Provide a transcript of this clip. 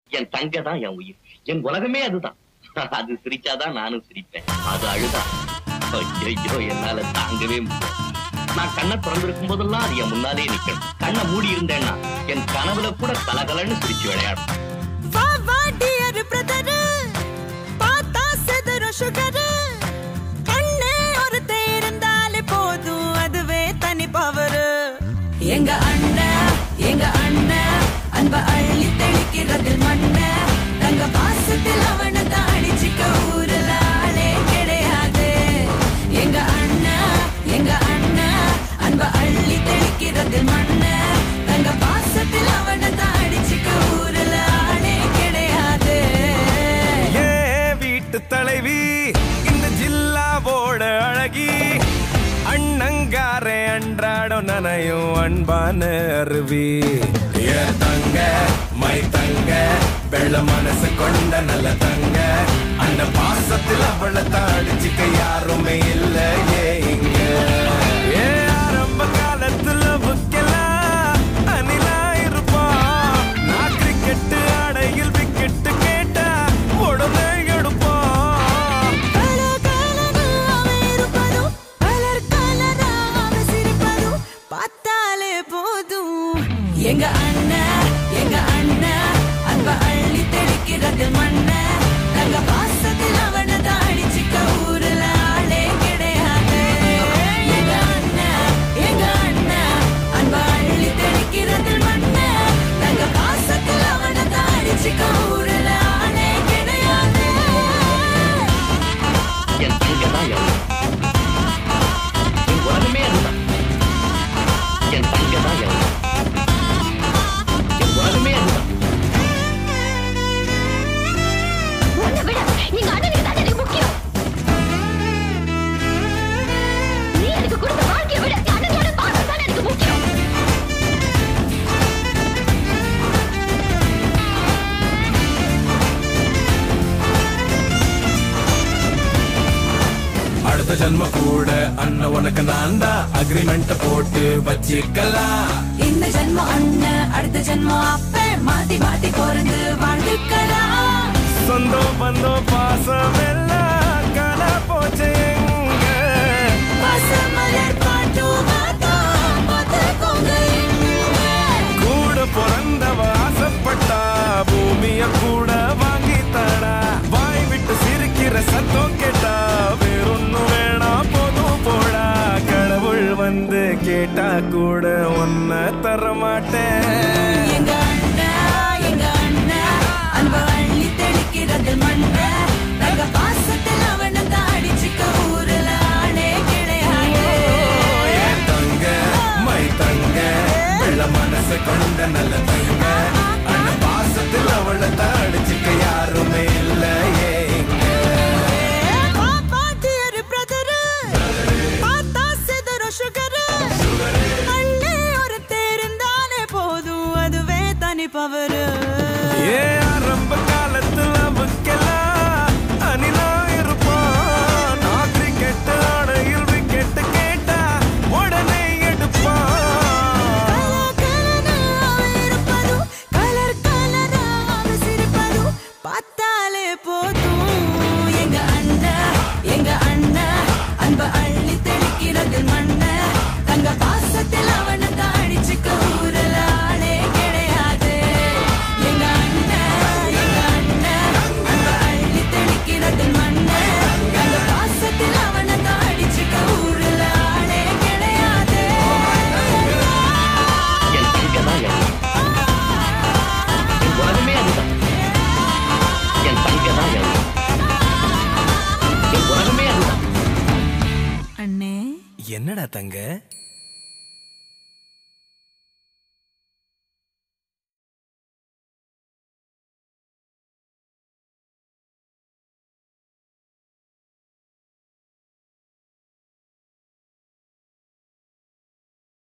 என் தங்க தான் என் உயிர் என் உலகமே அதுதான் அது சிரிச்சாதான் நானும் சிரிப்பேன் அது அழுதா ஐயோ என்னால தாங்கவே முடியல நான் கண்ணை திறந்திருக்கும் போதெல்லாம் அது என் முன்னாலே நிக்கணும் கண்ணை மூடி இருந்தேன்னா என் கனவுல கூட கலகலன்னு சிரிச்சு விளையாடும் வா வா டியர் பிரதர் பார்த்தா செதறும் சுகர் கண்ணே ஒருத்தன் இருந்தாலே போதும் அதுவே தனி பவர் எங்க அண்ணன் எங்க அண்ணன் அன்ப அள்ளி தெளிக்கிறதில் மண்ண தங்க பாசத்தில் அவனை தான் அடிச்சுக்க ஊருல ஆளே கிடையாது எங்க அண்ணன் எங்க அண்ணன் அன்ப அள்ளி தெளிக்கிறதில் மண்ண தங்க பாசத்தில் அவனை தான் அடிச்சுக்க ஊருல ஆளே கிடையாது ஏ வீட்டு தலைவி இந்த ஜில்லாவோட அழகி அண்ணங்காரே அன்றாடம் நனையும் அன்பான அருவி ஏ தங்க மை தங்க வெள்ள மனசு கொண்ட நல்ல தங்க அந்த பாசத்தில் அவளை தாடிச்சுக்க யாருமே இல்ல ஏ இங்க ஏ ஆரம்ப காலத்துல புக்கெல்லாம் அணிலா இருப்பான் நான் கிரிக்கெட்டு ஆடையில் விக்கெட்டு கேட்டா உடனே எடுப்பான் பார்த்தாலே போதும் எங்க அண்ணன் எங்க அண்ணன் அன்ப அள்ளி தெளிக்கிறது மண்ண தங்க பாசத்தில் அவனை தான் அடிச்சுக்க ஊருல ஆளே கிடையாது எங்க அண்ணன் எங்க அண்ணன் அன்ப அள்ளி தெளிக்கிறது மண்ண தங்க பாசத்தில் அவனை தான் அடிச்சுக்க ஊருல ஆளே கிடையாது என் தங்க தான் என் உயிர். என் உலகமே அதுதான் என் தங்க தான் என் உயிர். என் உலகமே அதுதான் உன்னை விட நீங்க அண்ணனுக்கு தான் எனக்கு முக்கியம் நீ எனக்கு கொடுத்த வாழ்க்கையை விட அண்ணனோட பாசம் தான் எனக்கு முக்கியம் அடுத்த ஜன்ம கூட அண்ணன் உனக்கு நான் தான் அக்ரிமெண்ட் போட்டு வச்சிக்கலாம் இந்த ஜென்மம் அண்ணன் அடுத்த ஜென்மம் அப்ப மாத்தி மாத்தி பிறந்து வாழ்ந்துக்கலாம் சொந்தம் பந்தம் பாசம் எல்லாம் காண போச்சு எங்க பசுமலர் பாட்டும் மாத்தோம் பார்த்துக்கோங்க இங்க. கூட பிறந்தவ ஆசைப்பட்டா பூமிய கூட வாங்கி தடா வாய் விட்டு சிரிக்கிற சத்தம் கேட்டா வேறொன்னும் வேணாம் போதும் போடா கடவுள் வந்து கேட்டா கூட ஒன்ன தர மாட்டேன் எங்க அண்ணா எங்க அண்ணா அன்ப அள்ளி தெளிக்கிறது மண்ண தங்க பாசத்தில் அவனை தான் அடிச்சுக்க ஊருல ஆளே கிடையாது என் தங்க மை தங்க வெள்ள மனசு கொண்ட நல்ல தங்க அந்த பாசத்தில் அவளை தாடிச்சுக்க யாருமே இல்லையே இங்க பாப்பா dear brother, பார்த்தா சிதறும் sugar. அண்ணே ஒருத்தன் இருந்தாலே போதும், அதுவே தனி power. ஏ ஆரம்ப காலத்துல அவக்கெல்லாம் அணிலா இருப்பான் நான் கிரிக்கெட் ஆடையில் விக்கெட் கேட்டா உடனே எடுப்பான் கலகலன்னு அவன் இருப்பதும், colour colour ஆ அவன் சிரிப்பதும் பார்த்தாலே போதும். எங்க அண்ணா, எங்க அண்ணா, அன்ப அள்ளி தெளிக்கிறது மண்ண. தங்க பாசத்தில் அவனை தான் அடிச்சுக்க ஊருல ஆளே கிடையாது. எங்க அண்ணா, எங்க அண்ணா, அன்ப அள்ளி தெளிக்கிறது மண்ண. தங்க பாசத்தில் அவனை தான் அடிச்சுக்க ஊருல ஆளே கிடையாது என் தங்க தான் என் உயிர். என் உலகமே அதுதான் என் தங்க தான் என் உயிர். என் உலகமே அதுதான் அண்ணே என்னடா தங்க